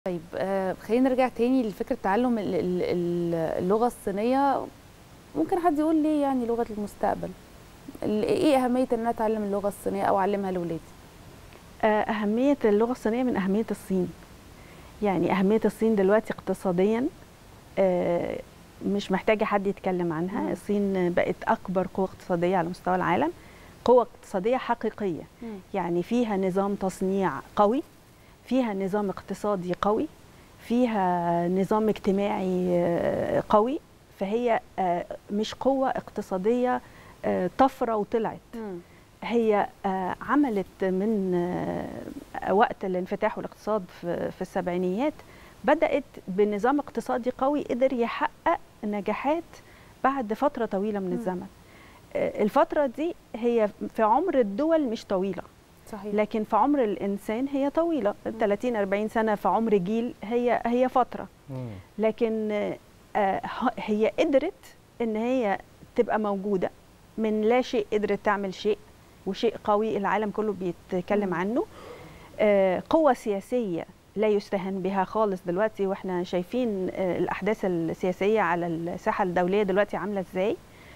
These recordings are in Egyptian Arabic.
طيب آه خلينا نرجع تاني لفكره تعلم ال- ال- ال- اللغه الصينيه ممكن حد يقول ليه يعني لغه المستقبل ال- ايه اهميه ان انا اتعلم اللغه الصينيه او اعلمها لاولادي آه، أهمية اللغة الصينية من أهمية الصين يعني أهمية الصين دلوقتي اقتصاديا آه، مش محتاجة حد يتكلم عنها مم. الصين بقت أكبر قوة اقتصادية على مستوى العالم قوة اقتصادية حقيقية يعني فيها نظام تصنيع قوي فيها نظام اقتصادي قوي فيها نظام اجتماعي آه، قوي فهي آه، مش قوة اقتصادية آه، طفرة وطلعت هي آه، عملت من آه، وقت الانفتاح والاقتصاد في في السبعينيات بدأت بنظام اقتصادي قوي قدر يحقق نجاحات بعد فترة طويلة من مم. الزمن آه، الفترة دي هي في عمر الدول مش طويلة صحيح لكن في عمر الإنسان هي طويلة 30 40 سنة في عمر جيل هي هي فترة لكن آه، ه- هي قدرت ان هي تبقى موجوده من لا شيء قدرت تعمل شيء وشيء قوي العالم كله بيتكلم مم. عنه آه، قوة سياسية لا يستهان بها خالص دلوقتي واحنا شايفين آه، الأحداث السياسية على الساحة الدولية دلوقتي عاملة ازاي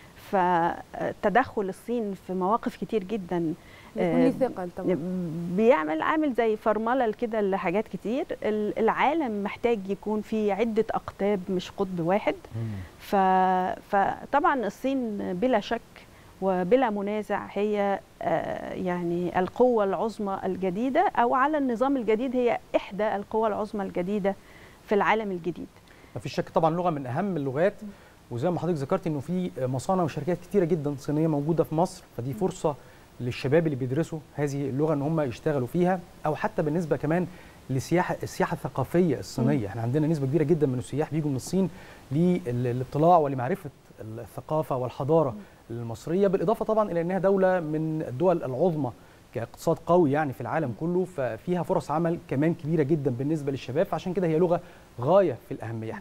فتدخل الصين في مواقف كتير جدا يكون ليه آه، ثقل طبعا بيعمل عامل زي فرمله كده لحاجات كتير ال- العالم محتاج يكون في عده اقطاب مش قطب واحد ف... فطبعا الصين بلا شك وبلا منازع هي آه، يعني القوة العظمى الجديدة أو على النظام الجديد هي إحدى القوى العظمى الجديدة في العالم الجديد ما فيش شك طبعا لغه من اهم اللغات وزي ما حضرتك ذكرت انه في مصانع وشركات كتيره جدا صينيه موجوده في مصر فدي فرصه للشباب اللي بيدرسوا هذه اللغه ان هم يشتغلوا فيها او حتى بالنسبه كمان للسياحه السياحه الثقافيه الصينيه احنا عندنا نسبه كبيره جدا من السياح بيجوا من الصين للاطلاع ولمعرفه الثقافه والحضاره المصريه بالاضافه طبعا الى انها دوله من الدول العظمى كاقتصاد قوي يعني في العالم كله ففيها فرص عمل كمان كبيره جدا بالنسبه للشباب فعشان كده هي لغه غايه في الاهميه